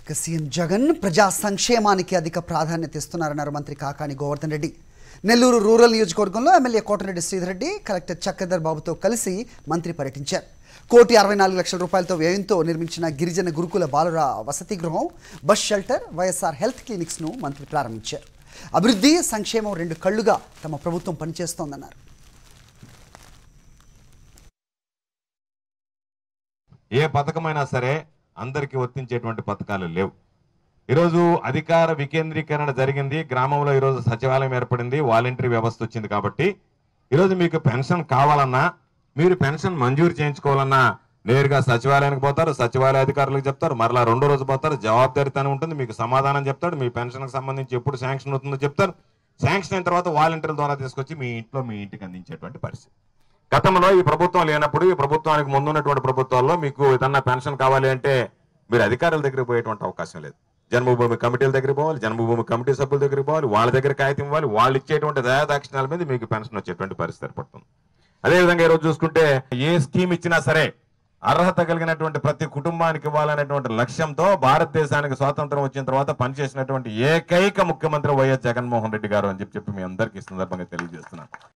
ఇక సీఎం జగన్ ప్రజా సంక్షేమానికి అధిక ప్రాధాన్యత ఇస్తున్నారన్నారు మంత్రి కాకాని గోవర్ధన్ రెడ్డి నెల్లూరు రూరల్ నియోజకవర్గంలో ఎమ్మెల్యే కోటరెడ్డి శ్రీధర్ రెడ్డి కలెక్టర్ చక్రధర్ బాబుతో కలిసి మంత్రి పర్యటించారు కోటి అరవై నాలుగు లక్షల రూపాయలతో వ్యయంతో నిర్మించిన గిరిజన గురుకుల బాలుర వసతి గృహం బస్ షెల్టర్ వైఎస్ఆర్ హెల్త్ క్లినిక్స్ను మంత్రి ప్రారంభించారు అభివృద్ధి సంక్షేమం రెండు కళ్లుగా తమ ప్రభుత్వం పనిచేస్తోందన్నారు ఏ పథకమైనా సరే అందరికీ వర్తించేటువంటి పథకాలు లేవు ఈరోజు అధికార వికేంద్రీకరణ జరిగింది గ్రామంలో ఈరోజు సచివాలయం ఏర్పడింది వాలంటరీ వ్యవస్థ వచ్చింది కాబట్టి ఈరోజు మీకు పెన్షన్ కావాలన్నా మీరు పెన్షన్ మంజూరు చేయించుకోవాలన్నా నేరుగా సచివాలయానికి పోతారు సచివాలయ అధికారులకు చెప్తారు మరలా రెండో రోజు పోతారు జవాబుదారితనం ఉంటుంది మీకు సమాధానం చెప్తాడు మీ పెన్షన్కి సంబంధించి ఎప్పుడు శాంక్షన్ అవుతుందో చెప్తారు శాంక్షన్ అయిన తర్వాత వాలంటీర్ల ద్వారా తీసుకొచ్చి మీ ఇంట్లో మీ ఇంటికి అందించేటువంటి పరిస్థితి గతంలో ఈ ప్రభుత్వం లేనప్పుడు ఈ ప్రభుత్వానికి ముందున్నటువంటి ప్రభుత్వాల్లో మీకు ఏదన్నా పెన్షన్ కావాలి అంటే మీరు అధికారుల దగ్గరికి పోయేటువంటి అవకాశం లేదు జన్మభూమి కమిటీల దగ్గరికి పోవాలి జన్మభూమి కమిటీ సభ్యుల దగ్గరికి పోవాలి వాళ్ళ దగ్గర కాగితం ఇవ్వాలి వాళ్ళు ఇచ్చేటువంటి దయాదాక్షిణాల మీద మీకు పెన్షన్ వచ్చేటువంటి పరిస్థితి ఏర్పడుతుంది అదేవిధంగా ఈరోజు చూసుకుంటే ఏ స్కీమ్ ఇచ్చినా సరే అర్హత కలిగినటువంటి ప్రతి కుటుంబానికి ఇవ్వాలనేటువంటి లక్ష్యంతో భారతదేశానికి స్వాతంత్రం వచ్చిన తర్వాత పనిచేసినటువంటి ఏకైక ముఖ్యమంత్రి వైఎస్ జగన్మోహన్ రెడ్డి గారు అని చెప్పి చెప్పి మీ అందరికీ ఈ సందర్భంగా తెలియజేస్తున్నాను